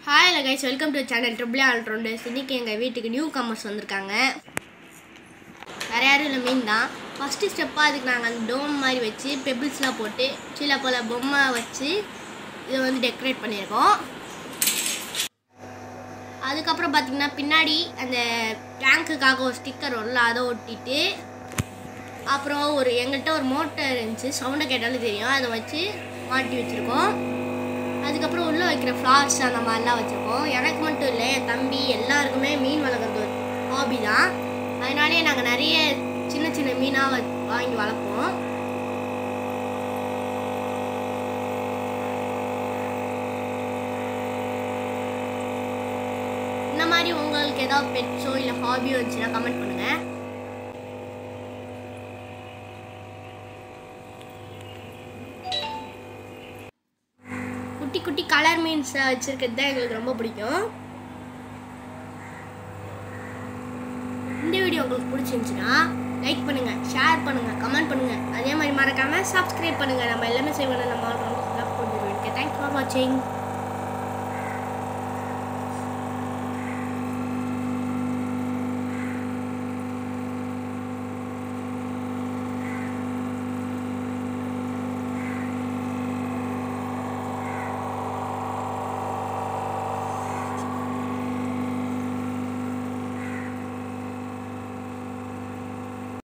hi இல்லை guys welcome to channel triple allrounders இன்றைக்கி எங்கள் வீட்டுக்கு நியூ கமர்ஸ் வந்திருக்காங்க வேறு யாரும் இல்லை மீன் தான் ஃபஸ்ட்டு ஸ்டெப்பாக அதுக்கு நாங்கள் அந்த டோம் மாதிரி வச்சு பெபிள்ஸ்லாம் போட்டு சில பல பொம்மை வச்சு இதை வந்து டெக்கரேட் பண்ணியிருக்கோம் அதுக்கப்புறம் பார்த்திங்கன்னா பின்னாடி அந்த டேங்க்குக்காக ஒரு ஸ்டிக்கர் வரல அதை ஒட்டிட்டு அப்புறம் ஒரு எங்கள்கிட்ட ஒரு மோட்டர் இருந்துச்சு சவுண்டை கேட்டாலும் தெரியும் அதை வச்சு மாட்டி வச்சுருக்கோம் அதுக்கப்புறம் உள்ளே வைக்கிற ஃப்ளார்ஸ் அந்த மாதிரிலாம் வச்சுருக்கோம் எனக்கு மட்டும் இல்லை என் தம்பி எல்லாருக்குமே மீன் வளர்க்குறது ஒரு ஹாபி தான் அதனாலே நாங்கள் நிறைய சின்ன சின்ன மீனாக வாங்கி வளர்ப்போம் இந்த மாதிரி உங்களுக்கு ஏதாவது பெட்ஸோ இல்லை ஹாபியோ இருந்துச்சுன்னா கமெண்ட் பண்ணுங்கள் குட்டி குட்டி கலர் மீன்ஸ் வச்சுருக்கிறது தான் எங்களுக்கு ரொம்ப பிடிக்கும் இந்த வீடியோ உங்களுக்கு பிடிச்சிருந்துச்சுன்னா லைக் பண்ணுங்கள் ஷேர் பண்ணுங்கள் கமெண்ட் பண்ணுங்கள் அதே மாதிரி மறக்காமல் சப்ஸ்கிரைப் பண்ணுங்கள் நம்ம எல்லாமே செய்வோம் நம்ம தேங்க்ஸ் ஃபார் வாட்சிங்